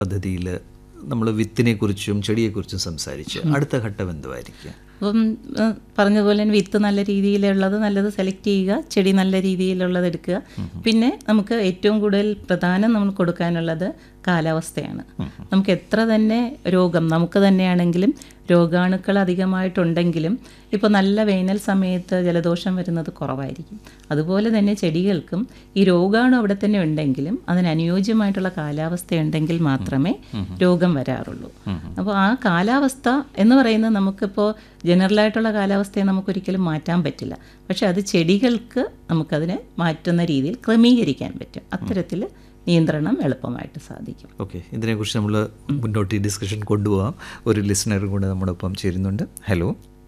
പദ്ധതിയിൽ നമ്മൾ വിത്തിനെ കുറിച്ചും ചെടിയെക്കുറിച്ചും സംസാരിച്ച് അടുത്ത ഘട്ടം എന്തുമായിരിക്കും അപ്പം ഏഹ്, പറഞ്ഞതുപോലെ തന്നെ വിത്ത് നല്ല രീതിയിലുള്ളത് നല്ലത് സെലക്ട് ചെയ്യുക ചെടി നല്ല രീതിയിലുള്ളത് എടുക്കുക പിന്നെ നമുക്ക് ഏറ്റവും കൂടുതൽ പ്രധാനം നമ്മൾ കൊടുക്കാനുള്ളത് കാലാവസ്ഥയാണ് നമുക്ക് എത്ര തന്നെ രോഗം നമുക്ക് തന്നെയാണെങ്കിലും രോഗാണുക്കൾ അധികമായിട്ടുണ്ടെങ്കിലും ഇപ്പോൾ നല്ല വേനൽ സമയത്ത് ജലദോഷം വരുന്നത് കുറവായിരിക്കും അതുപോലെ തന്നെ ചെടികൾക്കും ഈ രോഗാണു അവിടെ തന്നെ ഉണ്ടെങ്കിലും അതിന് അനുയോജ്യമായിട്ടുള്ള കാലാവസ്ഥ ഉണ്ടെങ്കിൽ മാത്രമേ രോഗം വരാറുള്ളൂ അപ്പോൾ ആ കാലാവസ്ഥ എന്ന് പറയുന്നത് നമുക്കിപ്പോൾ ജനറലായിട്ടുള്ള കാലാവസ്ഥയെ നമുക്കൊരിക്കലും മാറ്റാൻ പറ്റില്ല പക്ഷെ അത് ചെടികൾക്ക് നമുക്കതിനെ മാറ്റുന്ന രീതിയിൽ ക്രമീകരിക്കാൻ പറ്റും അത്തരത്തിൽ നിയന്ത്രണം എളുപ്പമായിട്ട് സാധിക്കും ഓക്കെ ഇതിനെക്കുറിച്ച് നമ്മൾ മുന്നോട്ട് ഈ ഡിസ്കഷൻ കൊണ്ടുപോകാം ഒരു ലിസണറും കൂടെ നമ്മോടൊപ്പം ചേരുന്നുണ്ട് ഹലോ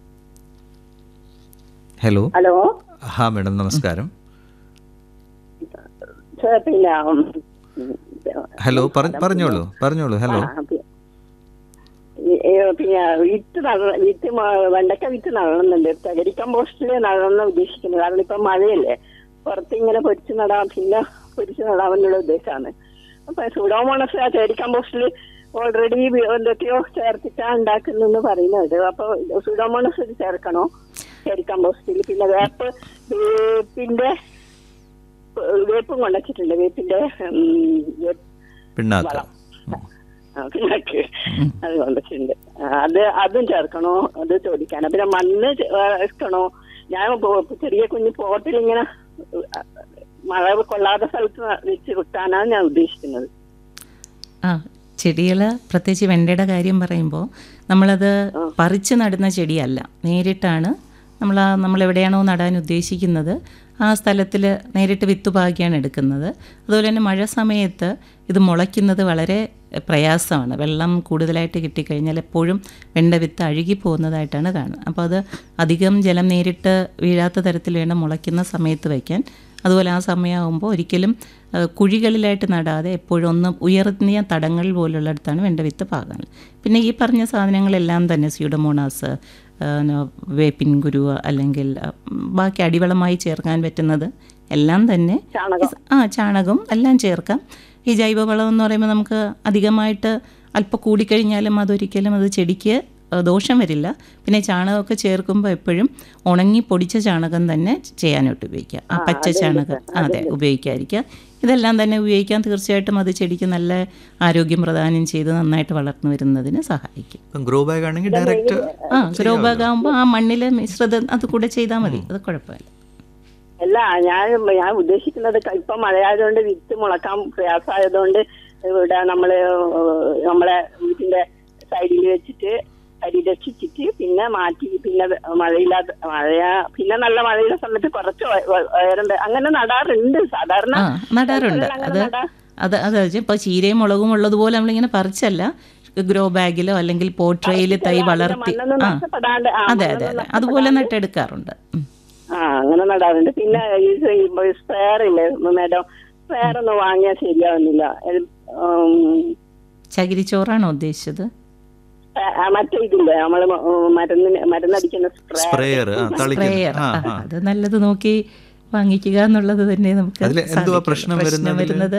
ഹലോ ഹലോ ഹാ മാഡം നമസ്കാരം സർ പിന്നെ ഉം, ഹലോ പറ- പറഞ്ഞോളൂ പറഞ്ഞോളൂ ഹലോ ആ, പി- ഈ- ഈ പിന്നെ വിത്ത് നട വിത്ത് മ- വെണ്ടക്ക വിത്ത് നടണമെന്നുണ്ട് തകരി കമ്പോസ്റ്റിൽ നടണം ഉദ്ദേശിക്കുന്നത് കാരണം ഇപ്പൊ മഴയല്ലേ പുറത്ത് ഇങ്ങനെ പൊരിച്ച് നടാം പിന്നെ പൊരിച്ച് നടാമെന്നുള്ള ഉദ്ദേശമാണ് അപ്പൊ സുഡോമോണസ് ആ തേരി കമ്പോസ്റ്റിൽ ഓൾറെഡി എന്തൊക്കെയോ ചേർത്തിട്ടാ ഉണ്ടാക്കുന്നെന്ന് പറയുന്നത് അപ്പൊ സുഡോമോണസ് ഇത് ചേർക്കണോ തേരി കമ്പോസ്റ്റിൽ പിന്നെ വേപ്പ് വേപ്പിന്റെ വേപ്പും കൊണ്ടുവച്ചിട്ടുണ്ട് വേപ്പിന്റെ ഉം, വേപ്പ് പിണ്ണാക്കം ആ, പിണ്ണാക്ക് അത് കൊണ്ടുവച്ചിട്ടുണ്ട് ആ, അത് അതും ചേർക്കണോ അത് ചോദിക്കാനാ പിന്നെ മണ്ണ് ചെ- ആ, വെക്കണോ ഞാൻ പോ- ചെറിയ കുഞ്ഞു പോട്ടിൽ ഇങ്ങനെ ആ, മഴ കൊള്ളാത്ത സ്ഥലത്ത് വെച്ച് വിട്ടാനാണ് ഞാൻ ഉദ്ദേശിക്കുന്നത് ആ ചെടികൾ പ്രത്യേകിച്ച് വെണ്ടയുടെ കാര്യം പറയുമ്പോൾ നമ്മളത് പറിച്ച് നടുന്ന ചെടിയല്ല നേരിട്ടാണ് നമ്മൾ ആ നമ്മൾ എവിടെയാണോ നടാൻ ഉദ്ദേശിക്കുന്നത് ആ സ്ഥലത്തിൽ നേരിട്ട് വിത്ത് പാകിയാണ് എടുക്കുന്നത് അതുപോലെ തന്നെ മഴ സമയത്ത് ഇത് മുളയ്ക്കുന്നത് വളരെ പ്രയാസമാണ് വെള്ളം കൂടുതലായിട്ട് കിട്ടിക്കഴിഞ്ഞാൽ എപ്പോഴും വെണ്ട വിത്ത് അഴുകി പോകുന്നതായിട്ടാണ് കാണുന്നത് അപ്പോൾ അത് അധികം ജലം നേരിട്ട് വീഴാത്ത തരത്തിൽ വേണം മുളയ്ക്കുന്ന സമയത്ത് വയ്ക്കാൻ അതുപോലെ ആ സമയമാകുമ്പോൾ ഒരിക്കലും ആ, കുഴികളിലായിട്ട് നടാതെ എപ്പോഴും ഒന്ന് ഉയർന്നിയ തടങ്ങൾ പോലുള്ളിടത്താണ് വെണ്ട വിത്ത് പാകാനുള്ളത് പിന്നെ ഈ പറഞ്ഞ സാധനങ്ങളെല്ലാം തന്നെ സ്യൂഡമോണാസ് ആ, ന- വേപ്പിൻ കുരു അല്ലെങ്കിൽ ആ, ബാക്കി അടിവളമായി ചേർക്കാൻ പറ്റുന്നത് എല്ലാം തന്നെ ചാണകം ആ ചാണകം എല്ലാം ചേർക്കാം ഈ ജൈവവളം എന്ന് പറയുമ്പോൾ നമുക്ക് അധികമായിട്ട് അല്പം കൂടിക്കഴിഞ്ഞാലും അതൊരിക്കലും അത് ചെടിക്ക് ആ, ദോഷം വരില്ല പിന്നെ ചാണകമൊക്കെ ചേർക്കുമ്പോൾ എപ്പോഴും ഉണങ്ങി പൊടിച്ച ചാണകം തന്നെ ചെയ്യാനായിട്ട് ഉപയോഗിക്കുക ആ പച്ച ചാണകം അതെ ഉപയോഗിക്കാതിരിക്കുക ഇതെല്ലാം തന്നെ ഉപയോഗിക്കാൻ തീർച്ചയായിട്ടും അത് ചെടിക്ക് നല്ല ആരോഗ്യം പ്രദാനം ചെയ്ത് നന്നായിട്ട് വളർന്നു വരുന്നതിന് സഹായിക്കും ഇപ്പം ഗ്രോ ബാഗ് ആണെങ്കിൽ ഡയറക്റ്റ് ആ ഗ്രോ ബാഗ് ആകുമ്പോൾ ആ മണ്ണിൽ മിശ്രിതം അത് കൂടെ ചെയ്താൽ മതി അത് കുഴപ്പമില്ല അല്ല ഞാൻ ഞാൻ ഉദ്ദേശിക്കുന്നത് ക- ഇപ്പൊ മഴയായതുകൊണ്ട് വിത്ത് മുളക്കാൻ പ്രയാസമായതുകൊണ്ട് ഇവിടെ നമ്മള് നമ്മളെ വീട്ടിന്റെ സൈഡിൽ വെച്ചിട്ട് അരി രക്ഷിച്ചിട്ട് പിന്നെ മാറ്റി പിന്നെ മഴയില്ലാത്ത മഴ പിന്നെ നല്ല മഴയുള്ള സമയത്ത് കുറച്ച് വ- വ- ഉയരം വെ- അങ്ങനെ നടാറുണ്ട് സാധാരണ ആ നടാറുണ്ട് അങ്ങനെ അത് നടാ- അത് അത് ഇപ്പോൾ ചീരയും മുളകും ഉള്ളതുപോലെ നമ്മളിങ്ങനെ പറിച്ചല്ല ഗ്രോ ബാഗിലോ അല്ലെങ്കിൽ പോട്രയിൽ തൈ വളർത്തി മണ്ണൊന്നും ആ നഷ്ടപ്പെടാണ്ട് ആ, അതെ അതെ അതെ അതുപോലെ നട്ടെടുക്കാറുണ്ട് ഉം. ആ അങ്ങനെ നടാറുണ്ട് പിന്നെ ഈ സ്പെയർ ഇല്ലേ മേഡം സ്പെയർ ഒന്നും വാങ്ങിയാൽ ശരിയാവുന്നില്ല ഇത്, ഉം, ചകിരിച്ചോറാണോ ഉദ്ദേശിച്ചത് ആ, ആ, മറ്റേ ഇതില്ലേ നമ്മള് മ- ഉം, മരുന്നിന് മരുന്നടിക്കുന്ന സ്പ്രേ സ്പ്രേയർ ആ തളിക്കുന്ന സ്പ്രേയർ ആ ആ, ആ അത് നല്ലത് നോക്കി വാങ്ങിക്കുക എന്നുള്ളത് തന്നെ നമുക്ക് അതില് എന്തുവാ സാധിക്കും. പ്രശ്നം വരുന്നതില്? വരുന്നത്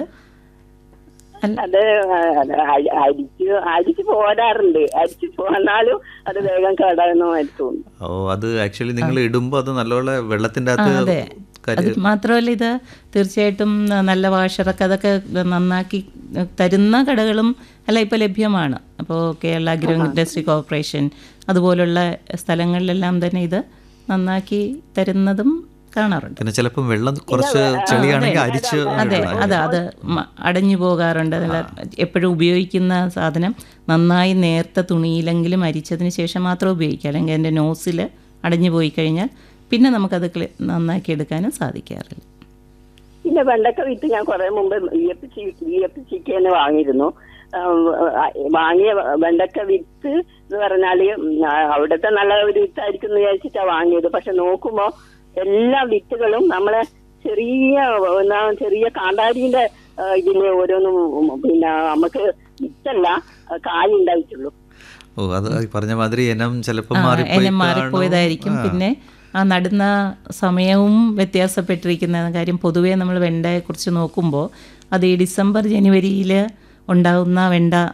അല്ല അത് ആ, അത് അരി- അരിച്ച് അരിച്ച് പോരാറുണ്ട് അരിച്ച് പോന്നാലും അത് വേഗം കേടാകുന്നതായിട്ട് തോന്നുന്നു ഓ അത് ആക്ച്വലി നിങ്ങൾ ഇടുമ്പോൾ അത് നല്ലപോലെ വെള്ളത്തിൻ്റെ ആ, അകത്ത് അതെ കരി- അത് മാത്രമല്ല ഇത് തീർച്ചയായിട്ടും നല്ല വാഷറൊക്കെ അതൊക്കെ നന്നാക്കി തരുന്ന കടകളും എല്ലാം ഇപ്പോൾ ലഭ്യമാണ് അപ്പോൾ കേരള അഗ്രോ ഇൻഡസ്ട്രി കോർപ്പറേഷൻ അതുപോലുള്ള സ്ഥലങ്ങളിലെല്ലാം തന്നെ ഇത് നന്നാക്കി തരുന്നതും കാണാറുണ്ട് പിന്നെ ചിലപ്പം വെള്ളം കുറച്ച് ചെളിയാണെങ്കിൽ അരിച്ച് അതെ ഇടണം. അതെ അത് മ- അടഞ്ഞു പോകാറുണ്ട് അതിൽ എപ്പോഴും ഉപയോഗിക്കുന്ന സാധനം നന്നായി നേർത്ത തുണിയിലെങ്കിലും അരിച്ചതിന് ശേഷം മാത്രം ഉപയോഗിക്കുക അല്ലെങ്കിൽ അതിൻ്റെ നോസിൽ അടഞ്ഞു പോയി കഴിഞ്ഞാൽ പിന്നെ നമുക്കത് ക്ലി- നന്നാക്കി എടുക്കാനും സാധിക്കാറില്ല പിന്നെ വെണ്ടക്ക വിത്ത് ഞാൻ കുറെ മുമ്പ് V F C V F സിക്ക് വാങ്ങിയിരുന്നു ആ, വാങ്ങിയ വെണ്ടക്ക വിത്ത് എന്ന് പറഞ്ഞാല് ഉം, ആ, അവിടുത്തെ നല്ല ഒരു വിത്തായിരിക്കും എന്ന് വിചാരിച്ചിട്ടാ വാങ്ങിയത് പക്ഷെ നോക്കുമ്പോ എല്ലാ വിത്തുകളും നമ്മളെ ചെറിയ എന്നാ ചെറിയ കാന്താരിന്റെ ആ, ഇതില് ഓരോന്നും ഉം, പിന്നെ നമുക്ക് വിത്തല്ല ആ, കായ് ഉണ്ടായിട്ടുള്ളൂ ഓ അത് ഈ പറഞ്ഞ മാതിരി ഇനം ചിലപ്പോൾ ആ, മാറിപ്പോയി ഇനം മാറിപ്പോയതായിരിക്കും പിന്നെ ആ നടുന്ന സമയവും വ്യത്യാസപ്പെട്ടിരിക്കുന്ന കാര്യം പൊതുവേ നമ്മൾ വെണ്ടയെക്കുറിച്ച് നോക്കുമ്പോൾ അത് ഈ ഡിസംബർ ജനുവരിയിൽ ഉണ്ടാകുന്ന വെണ്ട